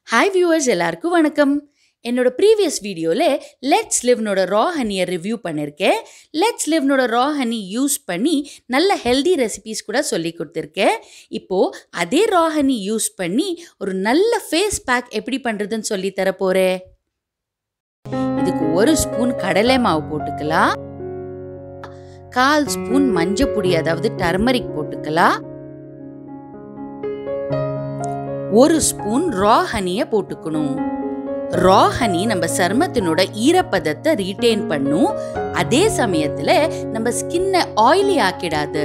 hi viewers எல்லாருக்கும் வணக்கம் என்னோட ப்ரீவியஸ் வீடியோவில் லெட்ஸ் லிவ்னோட ரா ஹனியை ரிவ்யூ பண்ணியிருக்கேன் லெட்ஸ் லிவ்னோட ரா ஹனி யூஸ் பண்ணி நல்ல ஹெல்தி ரெசிபீஸ் கூட சொல்லி கொடுத்துருக்கேன் இப்போது அதே ரா ஹனி யூஸ் பண்ணி ஒரு நல்ல ஃபேஸ் பேக் எப்படி பண்ணுறதுன்னு சொல்லி தர போகிறேன் இதுக்கு ஒரு ஸ்பூன் கடலை மாவு போட்டுக்கலாம் கால் ஸ்பூன் மஞ்சள் பொடி அதாவது டர்மரிக் போட்டுக்கலாம் ஒரு ஸ்பூன் ரா ஹனியை போட்டுக்கணும் ரா ஹனி நம்ம சருமத்தினோட ஈரப்பதத்தை ரீட்டைன் பண்ணும் அதே சமயத்துல நம்ம ஸ்கின்னை ஆயிலி ஆக்கிடாது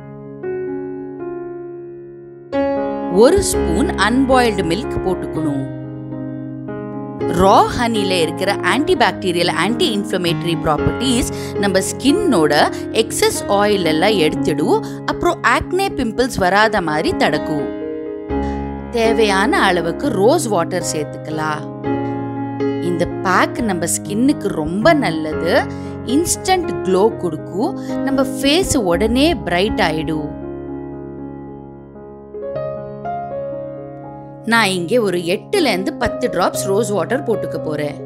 ஒரு ஸ்பூன் அன்பாயில்டு மில்க் போட்டுக்கணும் ரா ஹனில இருக்கிற anti bacterial anti inflammatory properties நம்ம ஸ்கின்னோட எக்ஸஸ் ஆயில் எல்லாம் எடுத்துடும் அப்புறம் ஆக்னே பிம்பிள்ஸ் வராத மாதிரி தடுக்கும் தேவையான அளவுக்கு ரோஸ் வாட்டர் சேர்த்துக்கலாம் இந்த பேக் நம்ம ஸ்கின்னுக்கு ரொம்ப நல்லது இன்ஸ்டன்ட் க்ளோ கொடுக்கும் நம்ம ஃபேஸ் உடனே பிரைட் ஆயிடும் நான் இங்கே ஒரு எட்டுல இருந்து பத்து டிராப்ஸ் ரோஸ் வாட்டர் போட்டுக்க போறேன்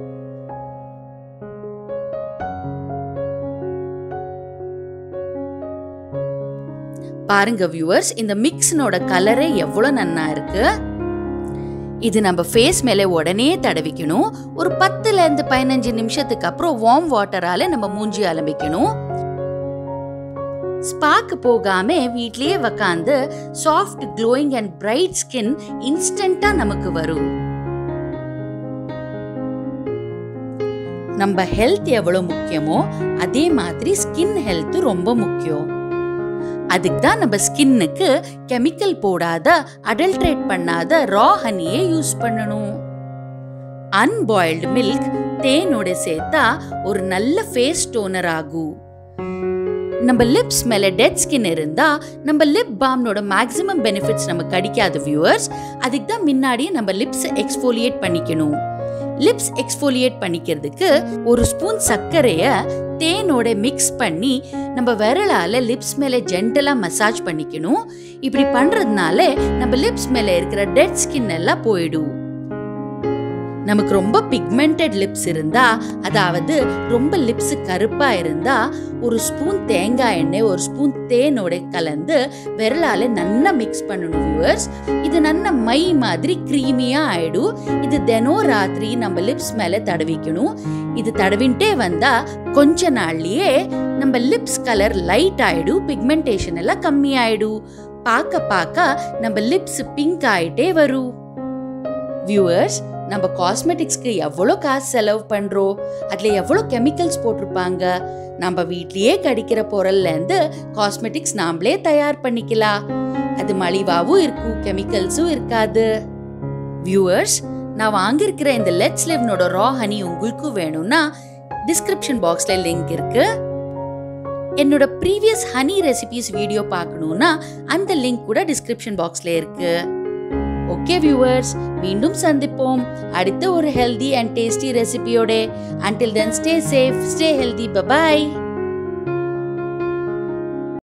பாருங்க வியூவர்ஸ் இந்த மிக்ஸனோட கலரே எவ்வளோ நன்னா இருக்கு இது நம்ம ஃபேஸ் மேலே உடனே தடவிக்கணும் ஒரு பத்துல இருந்து பதினஞ்சு நிமிஷத்துக்கு அப்புறம் வார்ம் வாட்டரால நம்ம மூஞ்சி அலம்பிக்கணும் ஸ்பாக்கு போகாம வீட்லயே உக்காந்து soft glowing and bright skin இன்ஸ்டன்டா நமக்கு வரும் நம்ம ஹெல்த் எவ்வளவு முக்கியமோ அதே மாதிரி ஸ்கின் ஹெல்த் ரொம்ப முக்கியம் அதுக்கு தான் நம்ம ஸ்கின்னுக்கு கெமிக்கல் போடாத அடல்ட்ரேட் பண்ணாத ரா ஹனியே யூஸ் பண்ணணும் அன்பாயில்டு மில்க் தேனோட சேர்த்தா ஒரு நல்ல ஃபேஸ் டோனர் ஆகும் நம்ம லிப்ஸ் மேல டெட் ஸ்கின் இருந்தா நம்ம லிப் பாம்னோட மேக்ஸிமம் பெனிஃபிட்ஸ் நமக்கு கிடைக்காது வியூவர்ஸ் அதுக்கு தான் முன்னாடியே நம்ம லிப்ஸ் எக்ஸ்ஃபோலியேட் பண்ணிக்கணும் லிப்ஸ் எக்ஸ்ஃபோலியேட் பண்ணிக்கிறதுக்கு ஒரு ஸ்பூன் சர்க்கரைய தேனோட மிக்ஸ் பண்ணி நம்ம விரலால லிப்ஸ் மேல ஜென்டலா மசாஜ் பண்ணிக்கணும் இப்படி பண்றதுனால நம்ம லிப்ஸ் மேல இருக்கிற டெட் ஸ்கின் எல்லாம் போயிடும் நமக்கு ரொம்ப பிக்மெண்டட் லிப்ஸ் இருந்தா அதாவது ரொம்ப லிப்ஸ் கருப்பா இருந்தா ஒரு ஸ்பூன் தேங்காய் எண்ணெய் ஒரு ஸ்பூன் தேனோட கலந்து விரலால நல்லா மிக்ஸ் பண்ணணும் வியூவர்ஸ் இது நல்ல மை மாதிரி க்ரீமியா ஆயிடும் இது தினம் ராத்திரி நம்ம லிப்ஸ் மேல தடவிக்கணும் இது தடவின்ட்டே வந்தா கொஞ்ச நாள்லயே நம்ம லிப்ஸ் கலர் லைட் ஆயிடும் பிக்மெண்டேஷன் எல்லாம் கம்மி ஆயிடும் பார்க்க பார்க்க நம்ம லிப்ஸ் பிங்க் ஆயிட்டே வரும் வியூவர்ஸ் நம்ம காஸ்மெட்டிக்ஸ்க்கு எவ்வளோ காசு செலவு பண்ணுறோம் அதில் எவ்வளோ கெமிக்கல்ஸ் போட்டிருப்பாங்க நம்ம வீட்லேயே கிடைக்கிற பொருள்லேருந்து காஸ்மெட்டிக்ஸ் நாமளே தயார் பண்ணிக்கலாம் அது மலிவாகவும் இருக்கும் கெமிக்கல்ஸும் இருக்காது வியூவர்ஸ் நான் வாங்கியிருக்கிற இந்த லெட்ஸ் லிவ்னோட ரா ஹனி உங்களுக்கும் வேணும்னா டிஸ்கிரிப்ஷன் பாக்ஸ்ல லிங்க் இருக்கு என்னோட ப்ரீவியஸ் ஹனி ரெசிபிஸ் வீடியோ பார்க்கணும்னா அந்த லிங்க் கூட டிஸ்கிரிப்ஷன் பாக்ஸ்ல இருக்கு ஓகே வியூவர்ஸ் மீண்டும் சந்திப்போம் அடுத்த ஒரு ஹெல்தி அண்ட் டேஸ்டி ரெசிபியோட until then stay safe stay healthy bye bye